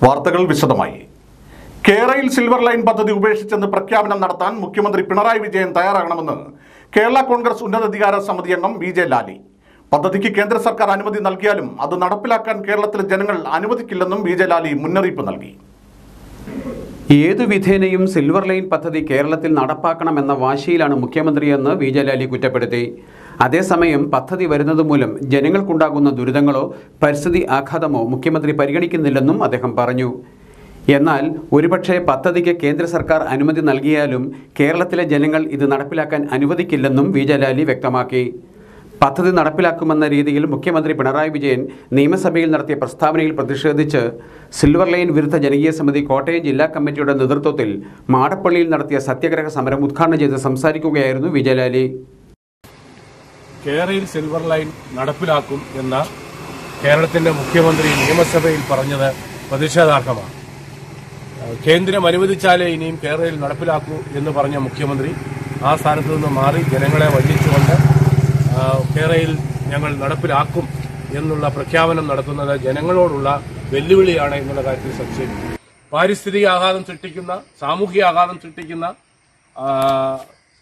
വാർത്തകൾ വിശദമായി കേരളയിൽ സിൽവർ ലൈൻ പദ്ധതി ഉപേക്ഷിച്ചെന്ന് പ്രഖ്യാപനം നടത്താൻ മുഖ്യമന്ത്രി പിണറായി വിജയൻ തയ്യാറാകണമെന്ന് കേരള കോൺഗ്രസ് ഉന്നതാധികാര സമിതി അംഗം വി ജെ ലാലി പദ്ധതിക്ക് കേന്ദ്ര സർക്കാർ അനുമതി നൽകിയാലും അത് നടപ്പിലാക്കാൻ കേരളത്തിലെ ജനങ്ങൾ അനുവദിക്കില്ലെന്നും വി ജെ ലാലി മുന്നറിയിപ്പ് നൽകി ഏതു വിധേനയും സിൽവർ ലൈൻ പദ്ധതി കേരളത്തിൽ നടപ്പാക്കണമെന്ന വാശിയിലാണ് മുഖ്യമന്ത്രിയെന്ന് വി ജയലാലി കുറ്റപ്പെടുത്തി അതേസമയം പദ്ധതി വരുന്നത് മൂലം ജനങ്ങൾക്കുണ്ടാകുന്ന ദുരിതങ്ങളോ പരിസ്ഥിതി ആഘാതമോ മുഖ്യമന്ത്രി പരിഗണിക്കുന്നില്ലെന്നും അദ്ദേഹം പറഞ്ഞു എന്നാൽ ഒരുപക്ഷെ പദ്ധതിക്ക് കേന്ദ്ര സർക്കാർ അനുമതി നൽകിയാലും കേരളത്തിലെ ജനങ്ങൾ ഇത് നടപ്പിലാക്കാൻ അനുവദിക്കില്ലെന്നും വി ജയലാലി വ്യക്തമാക്കി പദ്ധതി നടപ്പിലാക്കുമെന്ന രീതിയിൽ മുഖ്യമന്ത്രി പിണറായി വിജയൻ നിയമസഭയിൽ നടത്തിയ പ്രസ്താവനയിൽ പ്രതിഷേധിച്ച് സിൽവർ ലൈൻ വിരുദ്ധ ജനകീയ സമിതി കോട്ടയം ജില്ലാ കമ്മിറ്റിയുടെ നേതൃത്വത്തിൽ മാടപ്പള്ളിയിൽ നടത്തിയ സത്യാഗ്രഹ സമരം ഉദ്ഘാടനം ചെയ്ത് സംസാരിക്കുകയായിരുന്നു വിജയലാലി കേരളയിൽ സിൽവർ ലൈൻ നടപ്പിലാക്കും എന്ന കേരളത്തിന്റെ മുഖ്യമന്ത്രി നിയമസഭയിൽ പറഞ്ഞത് പ്രതിഷേധാർഹമാണ് ഏഹ് കേന്ദ്രം അനുവദിച്ചാലേ ഇനിയും കേരളയിൽ നടപ്പിലാക്കൂ എന്ന് പറഞ്ഞ മുഖ്യമന്ത്രി ആ സ്ഥാനത്ത് നിന്ന് മാറി ജനങ്ങളെ വഞ്ചിച്ചുകൊണ്ട് ആഹ് കേരളയിൽ ഞങ്ങൾ നടപ്പിലാക്കും എന്നുള്ള പ്രഖ്യാപനം നടത്തുന്നത് ജനങ്ങളോടുള്ള വെല്ലുവിളിയാണ് എന്നുള്ള കാര്യത്തിൽ സംശയമില്ല പാരിസ്ഥിതിക ആഘാതം സൃഷ്ടിക്കുന്ന സാമൂഹിക ആഘാതം സൃഷ്ടിക്കുന്ന ആഹ്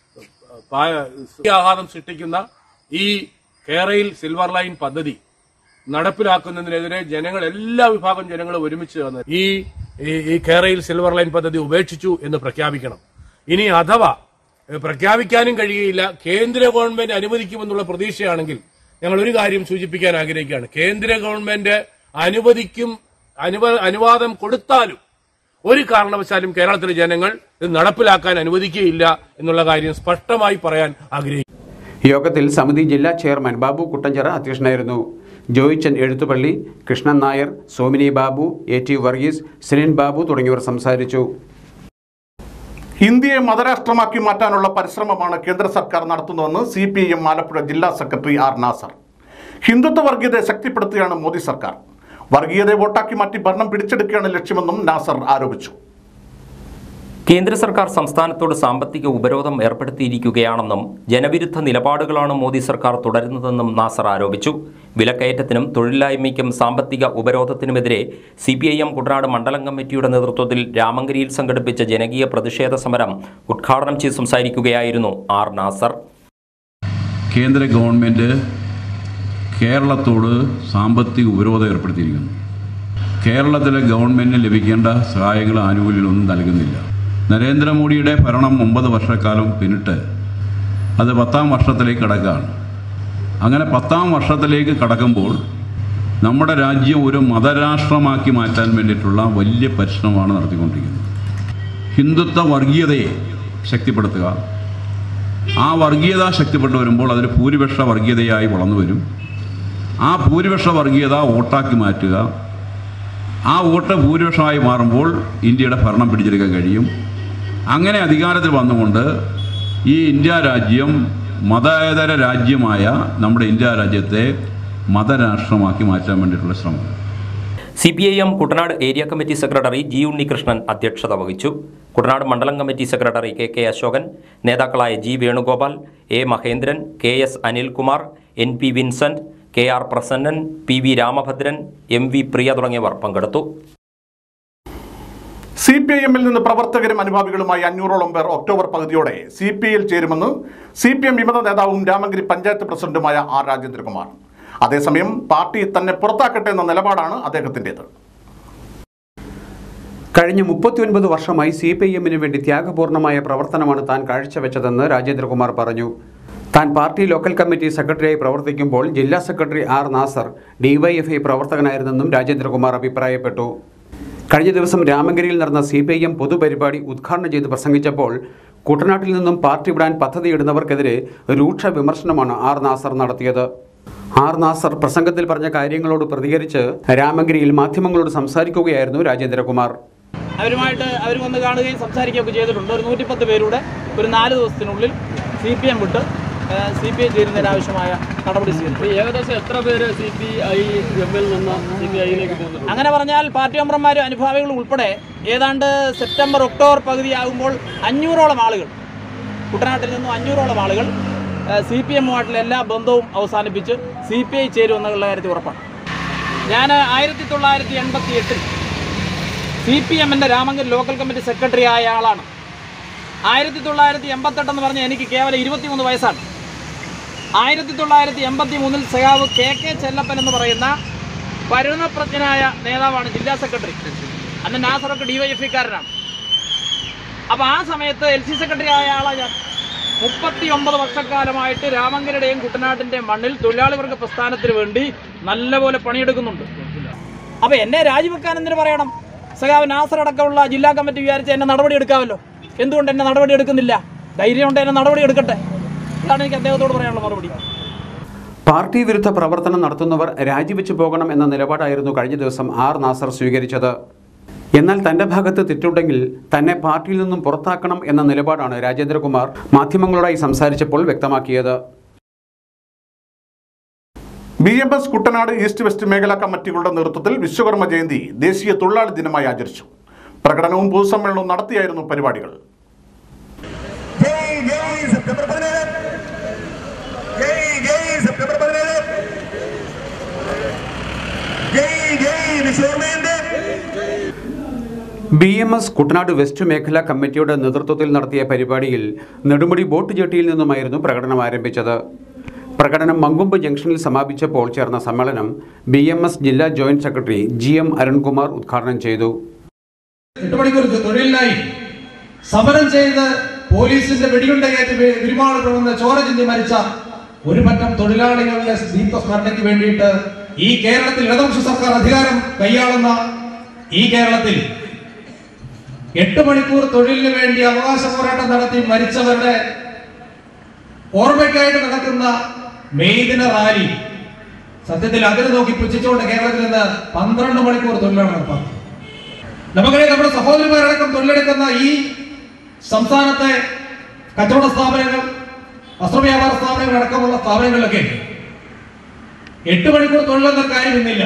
പാ- ആഘാതം സൃഷ്ടിക്കുന്ന ഈ കേരളയിൽ സിൽവർ ലൈൻ പദ്ധതി നടപ്പിലാക്കുന്നതിനെതിരെ ജനങ്ങൾ എല്ലാ വിഭാഗം ജനങ്ങൾ ഒരുമിച്ച് വന്ന് ഈ ഈ- ഈ കേരളയിൽ സിൽവർ ലൈൻ പദ്ധതി ഉപേക്ഷിച്ചു എന്ന് പ്രഖ്യാപിക്കണം ഇനി അഥവാ ഏഹ്, പ്രഖ്യാപിക്കാനും കഴിയുകയില്ല കേന്ദ്ര ഗവൺമെന്റ് അനുവദിക്കുമെന്നുള്ള പ്രതീക്ഷയാണെങ്കിൽ ഞങ്ങൾ ഒരു കാര്യം സൂചിപ്പിക്കാൻ ആഗ്രഹിക്കുകയാണ് കേന്ദ്ര ഗവൺമെന്റ് അനുവദിക്കും അനുവ- അനുവാദം കൊടുത്താലും ഒരു കാരണവശാലും കേരളത്തിലെ ജനങ്ങൾ ഇത് നടപ്പിലാക്കാൻ അനുവദിക്കുകയില്ല എന്നുള്ള കാര്യം സ്പഷ്ടമായി പറയാൻ ആഗ്രഹിക്കുന്നു യോഗത്തിൽ സമിതി ജില്ലാ ചെയർമാൻ ബാബു കുട്ടഞ്ചിറ അധ്യക്ഷനായിരുന്നു ജോയിച്ചൻ എഴുത്തുപള്ളി കൃഷ്ണൻ നായർ സോമിനി ബാബു എ ടി വർഗീസ് സിനിൻ ബാബു തുടങ്ങിയവർ സംസാരിച്ചു ഇന്ത്യയെ മതരാഷ്ട്രമാക്കി മാറ്റാനുള്ള പരിശ്രമമാണ് കേന്ദ്ര സർക്കാർ നടത്തുന്നതെന്ന് സി പി എം ആലപ്പുഴ ജില്ലാ സെക്രട്ടറി ആർ നാസർ ഹിന്ദുത്വ വർഗീയതയെ ശക്തിപ്പെടുത്തുകയാണ് മോദി സർക്കാർ വർഗീയതയെ വോട്ടാക്കി മാറ്റി ഭരണം പിടിച്ചെടുക്കുകയാണ് ലക്ഷ്യമെന്നും നാസർ ആരോപിച്ചു കേന്ദ്ര സർക്കാർ സംസ്ഥാനത്തോട് സാമ്പത്തിക ഉപരോധം ഏർപ്പെടുത്തിയിരിക്കുകയാണെന്നും ജനവിരുദ്ധ നിലപാടുകളാണ് മോദി സർക്കാർ തുടരുന്നതെന്നും നാസർ ആരോപിച്ചു വിലക്കയറ്റത്തിനും തൊഴിലില്ലായ്മയ്ക്കും സാമ്പത്തിക ഉപരോധത്തിനുമെതിരെ C P I M Kuttanad മണ്ഡലം കമ്മിറ്റിയുടെ നേതൃത്വത്തിൽ രാമങ്കരിയിൽ സംഘടിപ്പിച്ച ജനകീയ പ്രതിഷേധ സമരം ഉദ്ഘാടനം ചെയ്ത് സംസാരിക്കുകയായിരുന്നു ആർ നാസർ കേന്ദ്ര ഗവൺമെൻറ് കേരളത്തോട് സാമ്പത്തിക ഉപരോധം ഏർപ്പെടുത്തിയിരിക്കുന്നു കേരളത്തിലെ ഗവൺമെൻറ്റിന് ലഭിക്കേണ്ട സഹായങ്ങളും ആനുകൂല്യങ്ങളൊന്നും നൽകുന്നില്ല നരേന്ദ്രമോദിയുടെ ഭരണം ഒമ്പത് വർഷക്കാലം പിന്നിട്ട് അത് പത്താം വർഷത്തിലേക്ക് കടക്കുകയാണ് അങ്ങനെ പത്താം വർഷത്തിലേക്ക് കടക്കുമ്പോൾ നമ്മുടെ രാജ്യം ഒരു മതരാഷ്ട്രമാക്കി മാറ്റാൻ വേണ്ടിയിട്ടുള്ള വലിയ പരിശ്രമമാണ് നടത്തിക്കൊണ്ടിരിക്കുന്നത് ഹിന്ദുത്വ വർഗീയതയെ ശക്തിപ്പെടുത്തുക ആ വർഗീയത ശക്തിപ്പെട്ടു വരുമ്പോൾ അതൊരു ഭൂരിപക്ഷ വർഗീയതയായി വളർന്നു വരും ആ ഭൂരിപക്ഷ വർഗീയത വോട്ടാക്കി മാറ്റുക ആ വോട്ട് ഭൂരിപക്ഷമായി മാറുമ്പോൾ ഇന്ത്യയുടെ ഭരണം പിടിച്ചെടുക്കാൻ കഴിയും അങ്ങനെ അധികാരത്തിൽ വന്നുകൊണ്ട് ഈ ഇന്ത്യ രാജ്യം മതേതര രാജ്യമായ നമ്മുടെ ഇന്ത്യ രാജ്യത്തെ മതരാഷ്ട്രമാക്കി മാറ്റാൻ വേണ്ടിയിട്ടുള്ള ശ്രമം C P I M Kuttanad area committee secretary G Unnikrishnan അധ്യക്ഷത വഹിച്ചു കുട്ടനാട് മണ്ഡലം committee secretary K K Ashokan നേതാക്കളായ G Venugopal A Mahendran K S Anilkumar N P Vincent K R Prasannan P V Ramabhadran M V Priya തുടങ്ങിയവർ പങ്കെടുത്തു സി പി ഐ എമ്മിൽ നിന്ന് പ്രവർത്തകരും അനുഭാവികളുമായി അഞ്ഞൂറോളം പേർ ഒക്ടോബർ പകുതിയോടെ സി പി ഐയിൽ ചേരുമെന്ന് സി പി എം വിമത നേതാവും രാമഗിരി പഞ്ചായത്ത് പ്രസിഡന്റുമായ ആർ രാജേന്ദ്രകുമാർ അതേസമയം പാർട്ടി തന്നെ പുറത്താക്കട്ടെ എന്ന നിലപാടാണ് അദ്ദേഹത്തിൻ്റെത് കഴിഞ്ഞ മുപ്പത്തിയൊൻപത് വർഷമായി സി പി ഐ എമ്മിന് വേണ്ടി ത്യാഗപൂർണമായ പ്രവർത്തനമാണ് താൻ കാഴ്ചവെച്ചതെന്ന് രാജേന്ദ്രകുമാർ പറഞ്ഞു താൻ പാർട്ടി ലോക്കൽ കമ്മിറ്റി സെക്രട്ടറിയായി പ്രവർത്തിക്കുമ്പോൾ ജില്ലാ സെക്രട്ടറി ആർ നാസർ ഡിവൈഎഫ്ഐ പ്രവർത്തകനായിരുന്നെന്നും രാജേന്ദ്രകുമാർ അഭിപ്രായപ്പെട്ടു കഴിഞ്ഞ ദിവസം രാമങ്കരിയിൽ നടന്ന സി പി ഐ എം പൊതുപരിപാടി ഉദ്ഘാടനം ചെയ്ത് പ്രസംഗിച്ചപ്പോൾ കുട്ടനാട്ടിൽ നിന്നും പാർട്ടി വിടാൻ പദ്ധതിയിടുന്നവർക്കെതിരെ രൂക്ഷ വിമർശനമാണ് ആർ നാസർ നടത്തിയത് ആർ നാസർ പ്രസംഗത്തിൽ പറഞ്ഞ കാര്യങ്ങളോട് പ്രതികരിച്ച് രാമങ്കരിയിൽ മാധ്യമങ്ങളോട് സംസാരിക്കുകയായിരുന്നു രാജേന്ദ്രകുമാർ അവരുമായിട്ട് അവർ വന്ന് കാണുകയും സംസാരിക്കുകയൊക്കെ ചെയ്തിട്ടുണ്ട് ഒരു നൂറ്റിപ്പത്ത് പേരുടെ ഒരു നാല് ദിവസത്തിനുള്ളിൽ സി പി എം വിട്ട് സി പി ഐ ചേരുന്നതിനാവശ്യമായ നടപടി സ്വീകരിക്കും ഏകദേശം എത്ര പേര് സി പി ഐ എമ്മിൽ നിന്ന് സി പി ഐയിലേക്ക് പോകുന്നുണ്ട് അങ്ങനെ പറഞ്ഞാൽ പാർട്ടി മെമ്പർമാരും അനുഭാവികളും ഉൾപ്പെടെ ഏതാണ്ട് സെപ്റ്റംബർ ഒക്ടോബർ പകുതിയാകുമ്പോൾ അഞ്ഞൂറോളം ആളുകൾ കുട്ടനാട്ടിൽ നിന്നും അഞ്ഞൂറോളം ആളുകൾ സി പി എമ്മുമായിട്ടുള്ള എല്ലാ ബന്ധവും അവസാനിപ്പിച്ച് സി പി ഐ ചേരുമെന്നുള്ള കാര്യത്തിൽ ഉറപ്പാണ് ഞാൻ ആയിരത്തി തൊള്ളായിരത്തി എൺപത്തി എട്ടിൽ സി പി എമ്മിൻ്റെ രാമങ്കൽ ലോക്കൽ കമ്മിറ്റി സെക്രട്ടറി ആയ ആളാണ് ആയിരത്തി തൊള്ളായിരത്തി എൺപത്തെട്ടെന്ന് പറഞ്ഞാൽ എനിക്ക് കേവലം ഇരുപത്തിമൂന്ന് വയസ്സാണ് ആയിരത്തി തൊള്ളായിരത്തി എൺപത്തി മൂന്നിൽ സഖാവ് കെ കെ ചെല്ലപ്പൻ എന്ന് പറയുന്ന പരുണപ്രജ്ഞനായ നേതാവാണ് ജില്ലാ സെക്രട്ടറി അന്ന് നാസറൊക്കെ ഡിവൈഎഫ്ഇക്കാരനാണ് അപ്പോൾ ആ സമയത്ത് എൽ സി സെക്രട്ടറി ആയ ആളാണ് ഞാൻ മുപ്പത്തി ഒമ്പത് വർഷക്കാലമായിട്ട് രാമങ്കരുടെയും കുട്ടനാട്ടിൻ്റെയും മണ്ണിൽ തൊഴിലാളി വർഗ പ്രസ്ഥാനത്തിന് വേണ്ടി നല്ലപോലെ പണിയെടുക്കുന്നുണ്ട് അപ്പോൾ എന്നെ രാജിവെക്കാൻ എന്തിനു പറയണം സഖാവ് നാസർ അടക്കമുള്ള ജില്ലാ കമ്മിറ്റി വിചാരിച്ച് എന്നെ നടപടി എടുക്കാമല്ലോ എന്തുകൊണ്ട് എന്നെ നടപടി എടുക്കുന്നില്ല ധൈര്യം കൊണ്ട് എന്നെ നടപടി എടുക്കട്ടെ ഇതാണ് എനിക്ക് അദ്ദേഹത്തോട് പറയാനുള്ള മറുപടി പാർട്ടി വിരുദ്ധ പ്രവർത്തനം നടത്തുന്നവർ രാജിവെച്ചു പോകണം എന്ന നിലപാടായിരുന്നു കഴിഞ്ഞ ദിവസം ആർ നാസർ സ്വീകരിച്ചത് എന്നാൽ തന്റെ ഭാഗത്ത് തെറ്റുണ്ടെങ്കിൽ തന്നെ പാർട്ടിയിൽ നിന്നും പുറത്താക്കണം എന്ന നിലപാടാണ് രാജേന്ദ്രകുമാർ മാധ്യമങ്ങളോടായി സംസാരിച്ചപ്പോൾ വ്യക്തമാക്കിയത് B M S Kuttanad east west മേഖലാ കമ്മിറ്റികളുടെ നേതൃത്വത്തിൽ വിശ്വകർമ്മ ജയന്തി ദേശീയ തൊഴിലാളി ദിനമായി ആചരിച്ചു പ്രകടനവും പൊതുസമ്മേളനവും നടത്തിയായിരുന്നു പരിപാടികൾ ജയ് ജയ് സെപ്റ്റംബർ പതിനേഴ് ജയ് ജയ് സെപ്റ്റംബർ പതിനേഴ് ജയ് ജയ് വിശ്വകർമ്മേന്റെ B M S Kuttanad west മേഖലാ കമ്മിറ്റിയുടെ നേതൃത്വത്തിൽ നടത്തിയ പരിപാടിയിൽ നെടുമുടി ബോട്ട് ജെട്ടിയിൽ നിന്നുമായിരുന്നു പ്രകടനം ആരംഭിച്ചത് പ്രകടനം മങ്കൊമ്പ് ജംഗ്ഷനിൽ സമാപിച്ചപ്പോൾ ചേർന്ന സമ്മേളനം ബി എം എസ് ജില്ലാ joint secretary G M Arunkumar ഉദ്ഘാടനം ചെയ്തു എട്ട് മണിക്കൂർ തൊഴിലിനായി സമരം ചെയ്ത് പോലീസിന്റെ വെടിയുണ്ടയേറ്റ് പെരുമാൾ പ്രവന്ന ചോര ചിന്തി മരിച്ച ഒരു പറ്റം തൊഴിലാളികളുടെ ദീപ്തസ്മരണയ്ക്ക് വേണ്ടിയിട്ട് ഈ കേരളത്തിൽ ഇടതുപക്ഷ സർക്കാർ അധികാരം കൈയാളുന്ന ഈ കേരളത്തിൽ എട്ട് മണിക്കൂർ തൊഴിലിന് വേണ്ടി അവകാശ പോരാട്ടം നടത്തി മരിച്ചവരുടെ ഓർമ്മയ്ക്കായിട്ട് നടക്കുന്ന മെയ് ദിന റാലി സത്യത്തിൽ അതിന് നോക്കി പുച്ഛിച്ചുകൊണ്ട് കേരളത്തിൽ നിന്ന് പന്ത്രണ്ട് മണിക്കൂർ തൊഴിലാണ് നടപ്പാക്കുന്നത് നമുക്കറിയാം നമ്മുടെ സഹോദരിമാരടക്കം തൊഴിലെടുക്കുന്ന ഈ സംസ്ഥാനത്തെ കച്ചവട സ്ഥാപനങ്ങൾ വസ്ത്രവ്യാപാര സ്ഥാപനങ്ങൾ അടക്കമുള്ള സ്ഥാപനങ്ങളിലൊക്കെ എട്ട് മണിക്കൂർ തൊഴിലെന്ന കാര്യം ഇന്നില്ല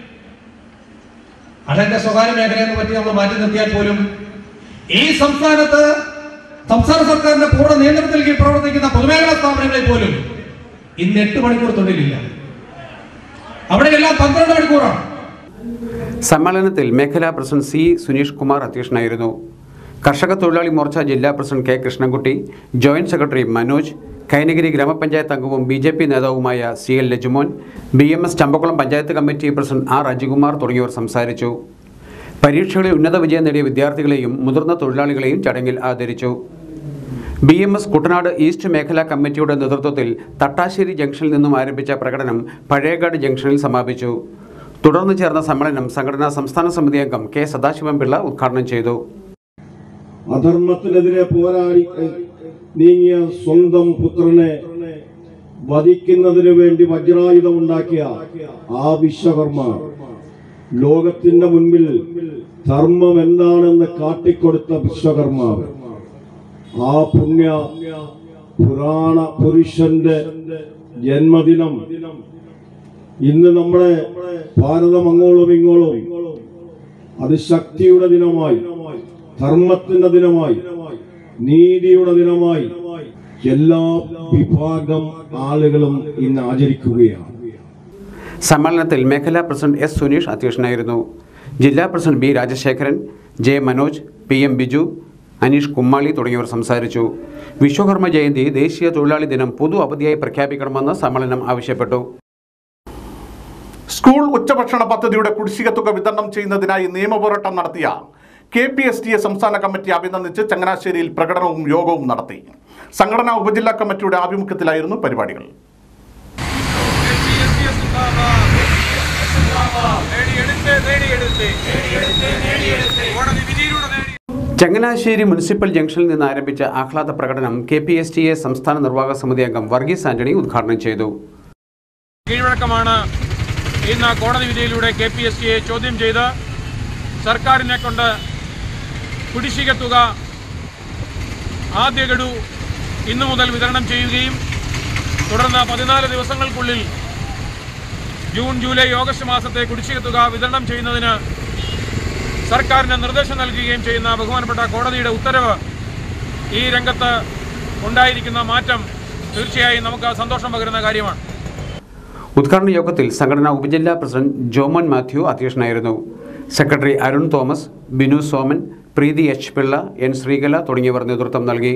അതെന്റെ സ്വകാര്യ മേഖലയെന്ന് പറ്റി നമ്മൾ മാറ്റി നിർത്തിയാൽ പോലും ഈ സംസ്ഥാനത്ത് സംസ്ഥാന സർക്കാരിന്റെ പൂർണ്ണ നിയന്ത്രണത്തിൽ കീഴിൽ പ്രവർത്തിക്കുന്ന പൊതുമേഖലാ സ്ഥാപനങ്ങളിൽ പോലും ഇന്ന് എട്ട് മണിക്കൂർ തൊഴിലില്ല അവിടെയെല്ലാം പന്ത്രണ്ട് മണിക്കൂറാണ് സമ്മേളനത്തിൽ മേഖലാ പ്രസിഡന്റ് സി സുനീഷ് കുമാർ അധ്യക്ഷനായിരുന്നു കർഷക തൊഴിലാളി മോർച്ച ജില്ലാ president K Krishnankutty joint secretary Manoj Kainagiri ഗ്രാമപഞ്ചായത്ത് അംഗവും ബി ജെ പി നേതാവുമായ C L Lajumon B M S Champakkulam panchayat committee president R Ajikumar തുടങ്ങിയവർ സംസാരിച്ചു പരീക്ഷകളിൽ ഉന്നത വിജയം നേടിയ വിദ്യാർത്ഥികളെയും മുതിർന്ന തൊഴിലാളികളെയും ചടങ്ങിൽ ആദരിച്ചു B M S Kuttanad east മേഖലാ കമ്മിറ്റിയുടെ നേതൃത്വത്തിൽ തട്ടാശ്ശേരി ജംഗ്ഷനിൽ നിന്നും ആരംഭിച്ച പ്രകടനം പഴയകാട് ജംഗ്ഷനിൽ സമാപിച്ചു തുടർന്ന് ചേർന്ന സമ്മേളനം സംഘടനാ സംസ്ഥാന സമിതി അംഗം കെ സദാശിവം പിള്ള ഉദ്ഘാടനം ചെയ്തു അധർമ്മത്തിനെതിരെ പോരാടി നീങ്ങിയ സ്വന്തം പുത്രനെ വധിക്കുന്നതിന് വേണ്ടി വജ്രായുധമുണ്ടാക്കിയ ആ വിശ്വകർമ്മ ലോകത്തിന്റെ മുൻപിൽ ധർമ്മം എന്താണെന്ന് കാട്ടിക്കൊടുത്ത വിശ്വകർമാവ് ആ പുണ്യ പുരാണ പുരുഷന്റെ ജന്മദിനം ഇന്ന് നമ്മുടെ ഭാരതം അങ്ങോളം ഇങ്ങോളം അത് ശക്തിയുടെ ദിനമായി ധർമ്മത്തിന്റെ ദിനമായി നീതിയുടെ ദിനമായി എല്ലാ വിഭാഗം ആളുകളും ഇന്ന് ആചരിക്കുകയാണ് സമ്മേളനത്തിൽ മേഖലാ പ്രസിഡന്റ് എസ് സുനീഷ് അധ്യക്ഷനായിരുന്നു ജില്ലാ president B Rajasekharan J Manoj P M Biju Aneesh Kummali തുടങ്ങിയവർ സംസാരിച്ചു വിശ്വകർമ്മ ജയന്തി ദേശീയ തൊഴിലാളി ദിനം പൊതു അവധിയായി പ്രഖ്യാപിക്കണമെന്ന് സമ്മേളനം ആവശ്യപ്പെട്ടു സ്കൂൾ ഉച്ചഭക്ഷണ പദ്ധതിയുടെ കുടിശ്ശിക തുക വിതരണം ചെയ്യുന്നതിനായി നിയമപോരാട്ടം നടത്തിയ K P S T A സംസ്ഥാന കമ്മിറ്റി അഭിനന്ദിച്ച് ചങ്ങനാശ്ശേരിയിൽ പ്രകടനവും യോഗവും നടത്തി സംഘടനാ ഉപജില്ലാ കമ്മിറ്റിയുടെ ആഭിമുഖ്യത്തിലായിരുന്നു പരിപാടികൾ ചങ്ങനാശ്ശേരി മുനിസിപ്പൽ ജംഗ്ഷനിൽ നിന്ന് ആരംഭിച്ച ആഹ്ലാദ പ്രകടനം K P S T A സംസ്ഥാന നിർവാഹക സമിതി അംഗം വർഗീസ് ആന്റണി ഉദ്ഘാടനം ചെയ്തു കീഴ്വഴക്കമാണ് ഇന്ന് കോടതി വിധിയിലൂടെ കെ പി എസ് സിയെ ചോദ്യം ചെയ്ത് സർക്കാരിനെ കൊണ്ട് കുടിശ്ശിക തുക ആദ്യ ഗഡു ഇന്നു മുതൽ വിതരണം ചെയ്യുകയും തുടർന്ന് പതിനാല് ദിവസങ്ങൾക്കുള്ളിൽ ജൂൺ ജൂലൈ ഓഗസ്റ്റ് മാസത്തെ കുടിശ്ശിക തുക വിതരണം ചെയ്യുന്നതിന് സർക്കാരിന് നിർദ്ദേശം നൽകുകയും ചെയ്യുന്ന ബഹുമാനപ്പെട്ട കോടതിയുടെ ഉത്തരവ് ഈ രംഗത്ത് ഉണ്ടായിരിക്കുന്ന മാറ്റം തീർച്ചയായും നമുക്ക് സന്തോഷം പകരുന്ന കാര്യമാണ് ഉദ്ഘാടന യോഗത്തിൽ സംഘടനാ ഉപജില്ലാ പ്രസിഡന്റ് ജോമോൻ മാത്യു അധ്യക്ഷനായിരുന്നു secretary Arun Thomas Binu Soman Preethi H Pillai N Sreekala തുടങ്ങിയവർ നേതൃത്വം നൽകി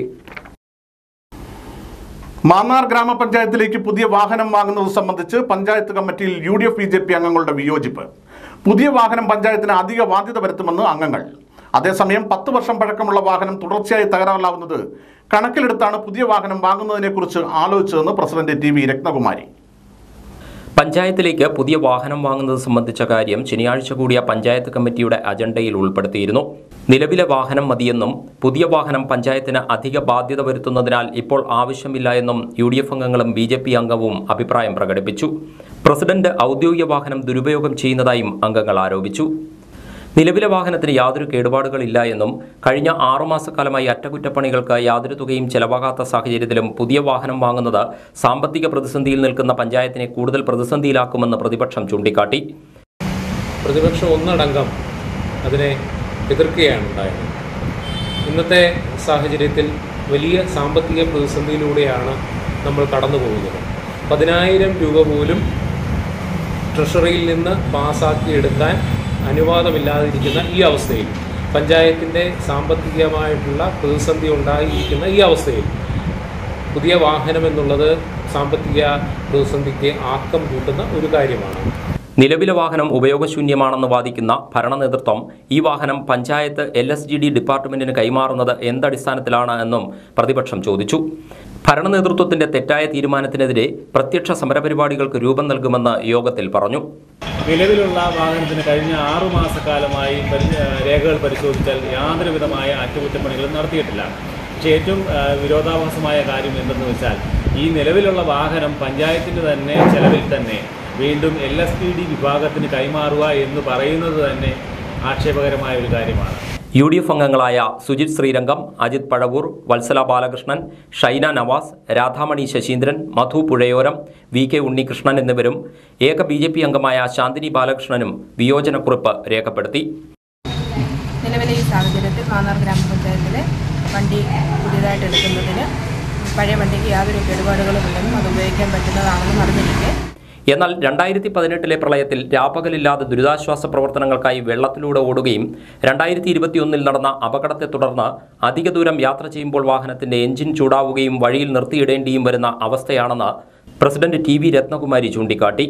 മാന്നാർ ഗ്രാമപഞ്ചായത്തിലേക്ക് പുതിയ വാഹനം വാങ്ങുന്നത് സംബന്ധിച്ച് പഞ്ചായത്ത് കമ്മിറ്റിയിൽ U D F B J P അംഗങ്ങളുടെ വിയോജിപ്പ് പുതിയ വാഹനം പഞ്ചായത്തിന് അധിക ബാധ്യത വരുത്തുമെന്ന് അംഗങ്ങൾ അതേസമയം പത്ത് വർഷം പഴക്കമുള്ള വാഹനം തുടർച്ചയായി തകരാറിലാവുന്നത് കണക്കിലെടുത്താണ് പുതിയ വാഹനം വാങ്ങുന്നതിനെക്കുറിച്ച് ആലോചിച്ചതെന്ന് പ്രസിഡന്റ് ടി വി രത്നകുമാരി പഞ്ചായത്തിലേക്ക് പുതിയ വാഹനം വാങ്ങുന്നത് സംബന്ധിച്ച കാര്യം ശനിയാഴ്ച കൂടിയ പഞ്ചായത്ത് കമ്മിറ്റിയുടെ അജണ്ടയിൽ ഉൾപ്പെടുത്തിയിരുന്നു നിലവിലെ വാഹനം മതിയെന്നും പുതിയ വാഹനം പഞ്ചായത്തിന് അധിക ബാധ്യത വരുത്തുന്നതിനാൽ ഇപ്പോൾ ആവശ്യമില്ല എന്നും യു ഡി എഫ് അംഗങ്ങളും ബി ജെ പി അംഗവും അഭിപ്രായം പ്രകടിപ്പിച്ചു പ്രസിഡന്റ് ഔദ്യോഗിക വാഹനം ദുരുപയോഗം ചെയ്യുന്നതായും അംഗങ്ങൾ ആരോപിച്ചു നിലവിലെ വാഹനത്തിന് യാതൊരു കേടുപാടുകളില്ല എന്നും കഴിഞ്ഞ ആറുമാസക്കാലമായി അറ്റകുറ്റപ്പണികൾക്ക് യാതൊരു തുകയും ചെലവാകാത്ത സാഹചര്യത്തിലും പുതിയ വാഹനം വാങ്ങുന്നത് സാമ്പത്തിക പ്രതിസന്ധിയിൽ നിൽക്കുന്ന പഞ്ചായത്തിനെ കൂടുതൽ പ്രതിസന്ധിയിലാക്കുമെന്ന് പ്രതിപക്ഷം ചൂണ്ടിക്കാട്ടി പ്രതിപക്ഷം ഒന്നടങ്കം അതിനെ എതിർക്കുകയാണ് ഉണ്ടായത് ഇന്നത്തെ സാഹചര്യത്തിൽ വലിയ സാമ്പത്തിക പ്രതിസന്ധിയിലൂടെയാണ് നമ്മൾ കടന്നു പോകുന്നത് പതിനായിരം രൂപ പോലും ട്രഷറിയിൽ നിന്ന് പാസ്സാക്കിയെടുക്കാൻ അനുവാദമില്ലാതിരിക്കുന്ന ഈ അവസ്ഥയിൽ പഞ്ചായത്തിൻ്റെ സാമ്പത്തികമായിട്ടുള്ള പ്രതിസന്ധി ഉണ്ടായിരിക്കുന്ന ഈ അവസ്ഥയിൽ പുതിയ വാഹനം എന്നുള്ളത് സാമ്പത്തിക പ്രതിസന്ധിക്ക് ആക്കം കൂട്ടുന്ന ഒരു കാര്യമാണ് നിലവിലെ വാഹനം ഉപയോഗശൂന്യമാണെന്ന് വാദിക്കുന്ന ഭരണ നേതൃത്വം ഈ വാഹനം panchayat L S G D ഡിപ്പാർട്ട്മെന്റിന് കൈമാറുന്നത് എന്തടിസ്ഥാനത്തിലാണ് എന്നും പ്രതിപക്ഷം ചോദിച്ചു ഭരണ നേതൃത്വത്തിന്റെ തെറ്റായ തീരുമാനത്തിനെതിരെ പ്രത്യക്ഷ സമരപരിപാടികൾക്ക് രൂപം നൽകുമെന്ന് യോഗത്തിൽ പറഞ്ഞു നിലവിലുള്ള വാഹനത്തിന് കഴിഞ്ഞ ആറു മാസക്കാലമായി പരി- രേഖകൾ പരിശോധിച്ചാൽ യാതൊരു വിധമായ അറ്റകുറ്റപ്പണികളും നടത്തിയിട്ടില്ല പക്ഷേ ഏറ്റവും ആ, വിരോധാഭാസമായ കാര്യം എന്തെന്ന് വെച്ചാൽ ഈ നിലവിലുള്ള വാഹനം പഞ്ചായത്തിൻ്റെ തന്നെ ചെലവിൽ തന്നെ വീണ്ടും എൽ എസ് പി ഡി വിഭാഗത്തിന് കൈമാറുക എന്ന് പറയുന്നത് തന്നെ ആക്ഷേപകരമായ ഒരു കാര്യമാണ് യു ഡി എഫ് അംഗങ്ങളായ സുജിത് ശ്രീരംഗം അജിത് പഴവൂർ വത്സല ബാലകൃഷ്ണൻ ഷൈന നവാസ് രാധാമണി ശശീന്ദ്രൻ മധു പുഴയോരം വി കെ ഉണ്ണികൃഷ്ണൻ എന്നിവരും ഏക ബി ജെ പി അംഗമായ ശാന്തിനി ബാലകൃഷ്ണനും വിയോജനക്കുറിപ്പ് രേഖപ്പെടുത്തി നിലവിലെ ഈ സാഹചര്യത്തിൽ മാന്നാർ ഗ്രാമപഞ്ചായത്തിലെ വണ്ടി പുതിയതായിട്ട് എടുക്കുന്നതിന് പഴയ വണ്ടിക്ക് യാതൊരു കേടുപാടുകളും ഇല്ലെന്നും അത് ഉപയോഗിക്കാൻ പറ്റുന്നതാണെന്നും അറിഞ്ഞിരിക്കെ എന്നാൽ രണ്ടായിരത്തി പതിനെട്ടിലെ പ്രളയത്തിൽ രാപ്പകലില്ലാതെ ദുരിതാശ്വാസ പ്രവർത്തനങ്ങൾക്കായി വെള്ളത്തിലൂടെ ഓടുകയും രണ്ടായിരത്തി ഇരുപത്തിയൊന്നിൽ നടന്ന അപകടത്തെ തുടർന്ന് അധിക ദൂരം യാത്ര ചെയ്യുമ്പോൾ വാഹനത്തിന്റെ എഞ്ചിൻ ചൂടാവുകയും വഴിയിൽ നിർത്തിയിടേണ്ടിയും വരുന്ന അവസ്ഥയാണെന്ന് പ്രസിഡന്റ് ടി വി രത്നകുമാരി ചൂണ്ടിക്കാട്ടി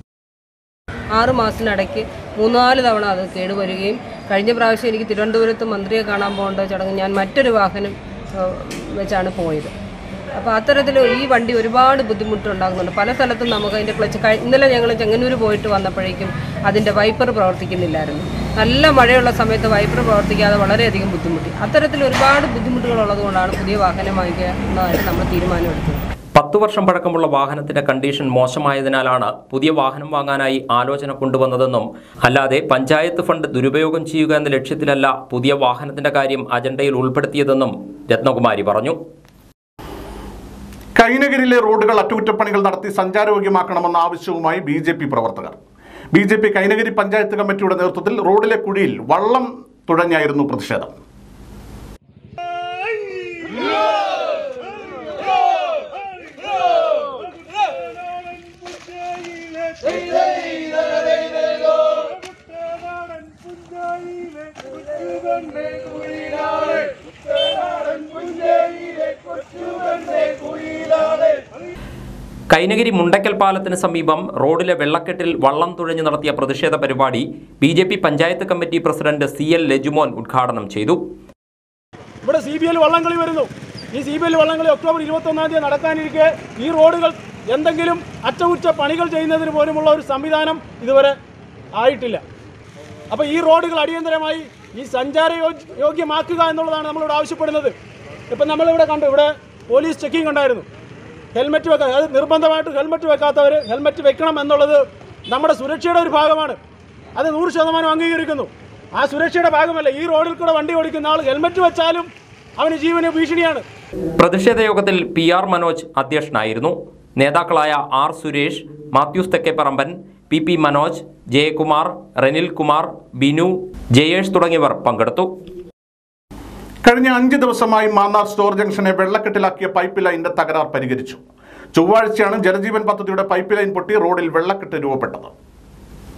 ആറ് മാസത്തിനിടയ്ക്ക് മൂന്നാല് തവണ അത് കേടുവരികയും കഴിഞ്ഞ പ്രാവശ്യം എനിക്ക് തിരുവനന്തപുരത്ത് മന്ത്രിയെ കാണാൻ പോകേണ്ട ചടങ്ങ് ഞാൻ മറ്റൊരു വാഹനം ഏഹ്, വെച്ചാണ് പോയത് അപ്പോൾ അത്തരത്തിൽ ഈ വണ്ടി ഒരുപാട് ബുദ്ധിമുട്ടുണ്ടാകുന്നുണ്ട് പല സ്ഥലത്തും നമുക്ക് അതിൻ്റെ ക്ലച്ച് കഴി ഇന്നലെ ഞങ്ങൾ ചെങ്ങന്നൂർ പോയിട്ട് വന്നപ്പോഴേക്കും അതിൻ്റെ വൈപ്പർ പ്രവർത്തിക്കുന്നില്ലായിരുന്നു നല്ല മഴയുള്ള സമയത്ത് വൈപ്പർ പ്രവർത്തിക്കാതെ വളരെയധികം ബുദ്ധിമുട്ടി അത്തരത്തിൽ ഒരുപാട് ബുദ്ധിമുട്ടുകളുള്ളത് കൊണ്ടാണ് പുതിയ വാഹനം വാങ്ങിക്കുന്നതായിട്ട് നമ്മൾ തീരുമാനമെടുത്തത് പത്തു വർഷം പഴക്കമുള്ള വാഹനത്തിന്റെ കണ്ടീഷൻ മോശമായതിനാലാണ് പുതിയ വാഹനം വാങ്ങാനായി ആലോചന കൊണ്ടുവന്നതെന്നും അല്ലാതെ പഞ്ചായത്ത് ഫണ്ട് ദുരുപയോഗം ചെയ്യുക എന്ന ലക്ഷ്യത്തിലല്ല പുതിയ വാഹനത്തിന്റെ കാര്യം അജണ്ടയിൽ ഉൾപ്പെടുത്തിയതെന്നും രത്നകുമാരി പറഞ്ഞു കൈനഗരിലെ റോഡുകൾ അറ്റകുറ്റപ്പണികൾ നടത്തി സഞ്ചാരയോഗ്യമാക്കണമെന്ന ആവശ്യവുമായി ബി ജെ പി പ്രവർത്തകർ B J P Kainagari panchayat കമ്മിറ്റിയുടെ നേതൃത്വത്തിൽ റോഡിലെ കുഴിയിൽ വള്ളം തുഴഞ്ഞായിരുന്നു പ്രതിഷേധം കൈനഗിരി മുണ്ടക്കൽ പാലത്തിന് സമീപം റോഡിലെ വെള്ളക്കെട്ടിൽ വള്ളം തുഴഞ്ഞു നടത്തിയ പ്രതിഷേധ പരിപാടി B J P panchayat committee president C L Lajumon ഉദ്ഘാടനം ചെയ്തു ഇവിടെ സി ബി എൽ വള്ളംകളി വരുന്നു ഈ സി ബി എൽ വള്ളംകളി ഒക്ടോബർ ഇരുപത്തൊന്നാം തീയതി നടക്കാനിരിക്കെ ഈ റോഡുകൾ എന്തെങ്കിലും അറ്റകുറ്റ പണികൾ ചെയ്യുന്നതിന് പോലുമുള്ള ഒരു സംവിധാനം ഇതുവരെ ആയിട്ടില്ല അപ്പോൾ ഈ റോഡുകൾ അടിയന്തരമായി ഈ സഞ്ചാര യോഗ്യ- യോഗ്യമാക്കുക എന്നുള്ളതാണ് നമ്മളിവിടെ ആവശ്യപ്പെടുന്നത് ഇപ്പം നമ്മളിവിടെ കണ്ടു ഇവിടെ പോലീസ് ചെക്കിംഗ് ഉണ്ടായിരുന്നു ഹെൽമെറ്റ് വെക്കാൻ അത് നിർബന്ധമായിട്ട് ഹെൽമെറ്റ് വെക്കാത്തവർ ഹെൽമെറ്റ് വെക്കണം എന്നുള്ളത് നമ്മുടെ സുരക്ഷയുടെ ഒരു ഭാഗമാണ് അത് നൂറ് ശതമാനം അംഗീകരിക്കുന്നു ആ സുരക്ഷയുടെ ഭാഗമല്ല ഈ റോഡിൽ കൂടെ വണ്ടി ഓടിക്കുന്ന ആൾ ഹെൽമെറ്റ് വെച്ചാലും അവന് ജീവന് ഭീഷണിയാണ് പ്രതിഷേധ യോഗത്തിൽ പി ആർ മനോജ് അധ്യക്ഷനായിരുന്നു നേതാക്കളായ R Suresh Mathews Thekkeparamban P P Manoj Jayakumar Renil Kumar Binu Jayesh തുടങ്ങിയവർ പങ്കെടുത്തു കഴിഞ്ഞ അഞ്ച് ദിവസമായി മാന്നാർ സ്റ്റോർ ജംഗ്ഷനെ വെള്ളക്കെട്ടിലാക്കിയ പൈപ്പ് ലൈനിന്റെ തകരാർ പരിഹരിച്ചു ചൊവ്വാഴ്ചയാണ് ജലജീവൻ പദ്ധതിയുടെ പൈപ്പ് ലൈൻ പൊട്ടി റോഡിൽ വെള്ളക്കെട്ട് രൂപപ്പെട്ടത്